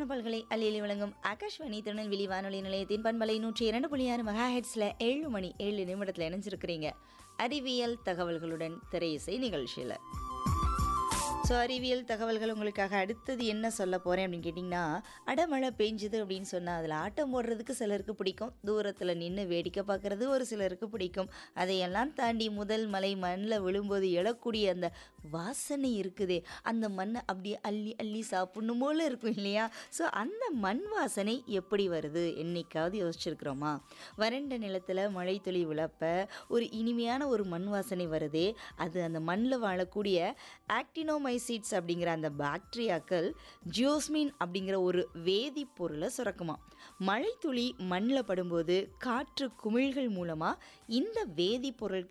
அழகான பல்கலை அள்ளியலி வழங்கும் ஆகாஷ்வாணி திருநெல்வேலி வானொலி நிலையத்தின் பண்பலை நூற்றி இரண்டு புள்ளி ஆறு மெகா ஹெட்ஸில் ஏழு மணி ஏழு நிமிடத்தில் இணைஞ்சிருக்கிறீங்க அறிவியல் தகவல்களுடன் திரையிசை நிகழ்ச்சியில் ஸோ அறிவியல் தகவல்கள் உங்களுக்காக அடுத்தது என்ன சொல்ல போகிறேன் அப்படின்னு கேட்டிங்கன்னா அடமழை பெஞ்சுது அப்படின்னு சொன்னால் அதில் ஆட்டம் போடுறதுக்கு சிலருக்கு பிடிக்கும் தூரத்தில் நின்று வேடிக்கை பார்க்குறது ஒரு சிலருக்கு பிடிக்கும் அதையெல்லாம் தாண்டி முதல் மலை மண்ணில் விழும்போது எழக்கூடிய அந்த வாசனை இருக்குதே அந்த மண்ணை அப்படியே அள்ளி அள்ளி சாப்பிடணும் போல இருக்கும் இல்லையா ஸோ அந்த மண் வாசனை எப்படி வருது என்னைக்காவது யோசிச்சிருக்கிறோமா வறண்ட நிலத்தில் மழை துளி விழப்ப ஒரு இனிமையான ஒரு மண் வாசனை வருதே அது அந்த மண்ணில் வாழக்கூடிய ஆக்டினோமைசிட்ஸ் அப்படிங்கிற அந்த பாக்டீரியாக்கள் ஜியோஸ்மின் அப்படிங்கிற ஒரு வேதிப்பொருளை சுரக்குமா மழை துளி மண்ணில் படும்போது காற்று குமிழ்கள் மூலமாக இந்த வேதிப்பொருள்